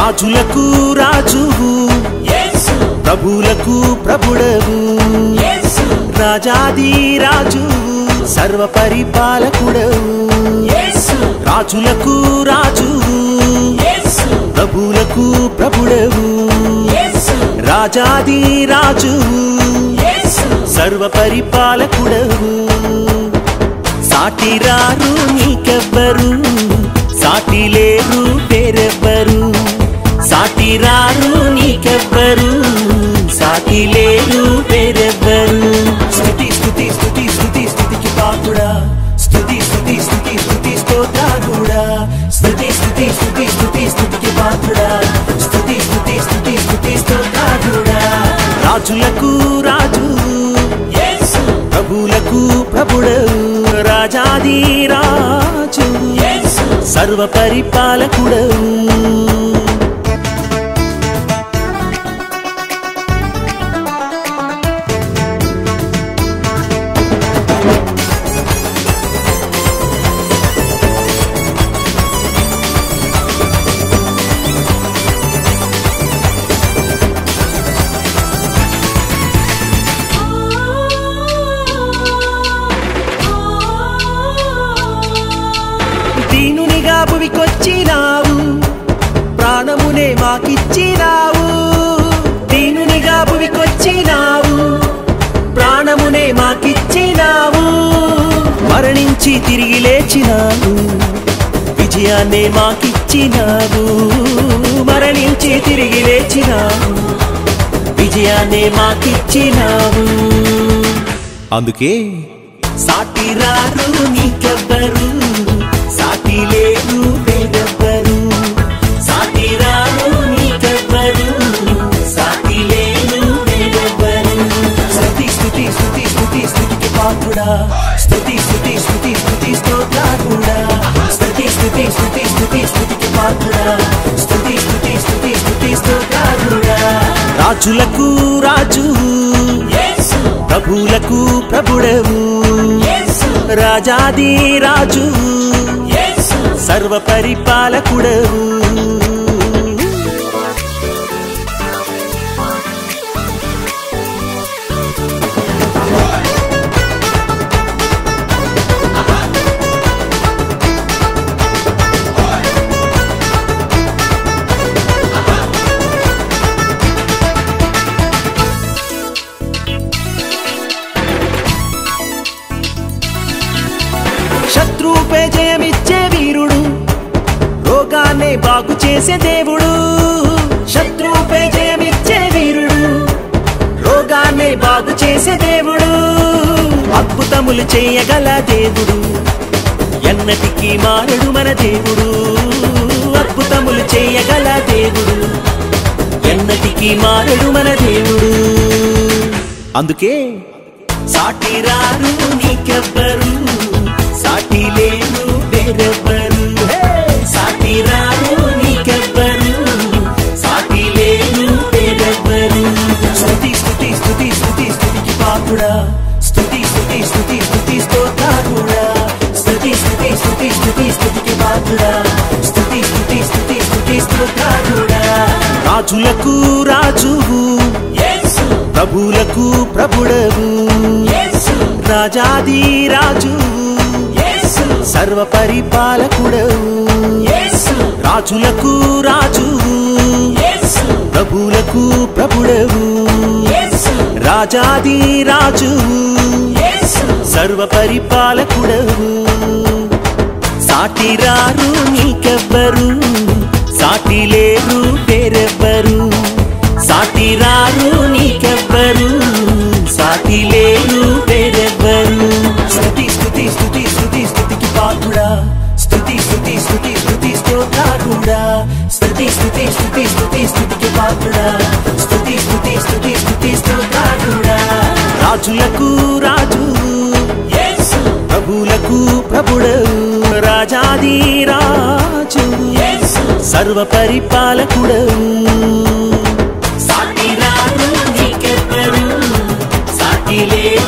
రాజులకు రాజువు యేసు ప్రభువులకు ప్రభుడవు యేసు రాజాది రాజు సర్వ పరిపాలకుడవు యేసు రాజులకు రాజు యేసు ప్రభువులకు ప్రభుడవు యేసు రాజాది రాజు యేసు సర్వ పరిపాలకుడవు సాటిరారు నీకెవ్వరు సాటి లేరు పేరెవ్వరు సాటిరారు నీకెవ్వరు సాటి లేరు పేరెవ్వరు స్థుతి స్థుతి స్థుతి స్థుతి స్థుతికి పాకుడా స్థుతి స్థుతి స్థుతి స్థుతి స్తోత్రాగుడా స్థుతి స్థుతి స్థుతి స్థుతి స్థుతికి పాకుడా స్థుతి స్థుతి స్థుతి స్థుతి స్తోత్రాగుడా రాజులకు రాజు యేసు ప్రభువులకు ప్రభుడవు రాజాది రాజు యేసు సర్వ పరిపాలకుడవు దీనునిగా భువికొచ్చినావు ప్రాణమునే మాకిచ్చినావు దీనునిగా భువికొచ్చినావు ప్రాణమునే మాకిచ్చినావు మరణించి తిరిగి లేచినావు విజయాన్నే మాకిచ్చినావు మరణించి తిరిగి లేచినావు విజయాన్నే మాకిచ్చినావు అందుకే సాటి రారు నీకెవ్వరు సాటి లేదు వేరెవ్వరు సాటి రారు నీకెవ్వరు సాటి లేదు వేరెవ్వరు స్థుతి స్థుతి స్థుతి స్థుతి స్థుతికి పాత్రుడా స్థుతి స్థుతి స్థుతి స్థుతి స్తోత్రాకుడా స్థుతి స్థుతి స్థుతి స్థుతి స్థుతికి పాత్రుడా స్థుతి స్థుతి స్థుతి స్థుతి స్తోత్రాకుడా రాజులకు రాజు యేసు ప్రభువులకు ప్రభుడవు యేసు రాజాది రాజు యేసు సర్వ పరిపాలకుడవు శత్రువుపై జయమిచ్చే వీరుడు రోగాన్నే బాగు చేసే దేవుడు శత్రువుపై జయమిచ్చే వీరుడు రోగాన్నే బాగు చేసే దేవుడు అద్భుతములు చేయగల దేవుడు ఎన్నటికీ మారడు మన దేవుడు అద్భుతములు చేయగల దేవుడు ఎన్నటికీ మారడు మన దేవుడు అందుకే సాటి రారు నీకెవ్వరు సాటి లేరు వేరెవ్వరు హే! సాటి రారు నీకెవ్వరు సాటి లేరు వేరెవ్వరు స్థుతి స్థుతి స్థుతి స్థుతి స్థుతికి పాకుడా స్థుతి స్థుతి స్థుతి స్థుతి స్తోత్రాకుడా స్థుతి స్థుతి స్థుతి స్థుతి స్థుతికి పాకుడా స్థుతి స్థుతి స్థుతి స్థుతి స్తోత్రాకుడా రాజులకు రాజువు యేసు ప్రభువులకు ప్రభుడవు యేసు రాజాది రాజు యేసు సర్వ పరిపాలకుడవు యేసు రాజులకు రాజు యేసు ప్రభువులకు ప్రభుడవు యేసు రాజాది రాజు యేసు సర్వ పరిపాలకుడవు సాటి రారు నీకెవ్వరు సాటి లేరు పేరెవ్వరు సాటి రారు నీకెవ్వరు సాటి లేరు పేరెవ్వరు స్థుతి స్థుతి స్థుతి స్థుతి స్థుతికి పాకుడా స్థుతి స్థుతి స్థుతి స్థుతి స్తోత్రాకుడా స్థుతి స్థుతి స్థుతి స్థుతి స్థుతికి పాకుడా స్థుతి స్థుతి స్థుతి స్థుతి స్తోత్రాకుడా రాజులకు రాజు యేసు ప్రభువులకు ప్రభుడవు రాజాది రాజు యేసు సర్వ పరిపాలకుడవు సాటి రారు నీకెవ్వరు సాటి లేరు